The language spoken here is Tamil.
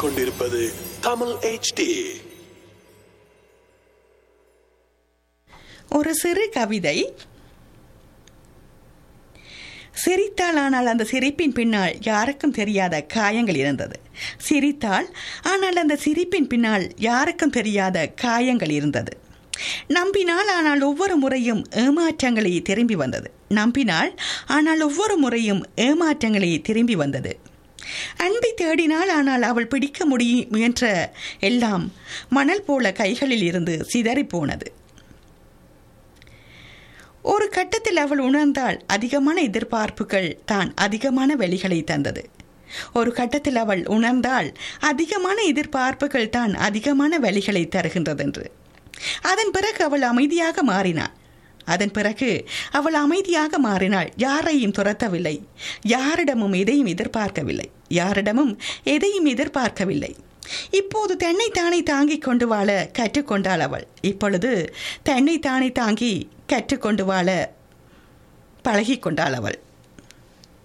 கேட்டுக்கொண்டிருப்பது தமிழ் HD ஒரு சிறு கவிதை சிரித்தாள் ஆனால் அந்த சிரிப்பின் பின்னால் யாருக்கும் தெரியாத காயங்கள் இருந்தது சிரித்தாள் ஆனால் அந்த சிரிப்பின் பின்னால் யாருக்கும் தெரியாத காயங்கள் இருந்தது நம்பினாள் ஆனால் ஒவ்வொரு முறையும் ஏமாற்றங்களே திரும்பி வந்தது நம்பினாள் ஆனால் ஒவ்வொரு முறையும் ஏமாற்றங்களே திரும்பி வந்தது அன்பை தேடினாள் ஆனால் அவள் பிடிக்க முடிய முயன்ற எல்லாம் மணல் போல கைகளில் இருந்து சிதறிப் போனது ஒரு கட்டத்தில் அவள் உணர்ந்தாள் அதிகமான எதிர்பார்ப்புகள் தான் அதிகமான வெளிகளை தந்தது ஒரு கட்டத்தில் அவள் உணர்ந்தாள் அதிகமான எதிர்பார்ப்புகள் தான் அதிகமான வழிகளை தருகின்றதென்று அதன் பிறகு அவள் அமைதியாக மாறினாள் அதன் பிறகு அவள் அமைதியாக மாறினாள் யாரையும் துரத்தவில்லை யாரிடமும் எதையும் எதிர்பார்க்கவில்லை யாரிடமும் எதையும் எதிர்பார்க்கவில்லை இப்போது தன்னை தானே தாங்கிக் கொண்டு வாழ கற்றுக்கொண்டாள் அவள் இப்பொழுது தன்னை தானே தாங்கி கற்றுக்கொண்டு வாழ பழகிக் கொண்டாள் அவள்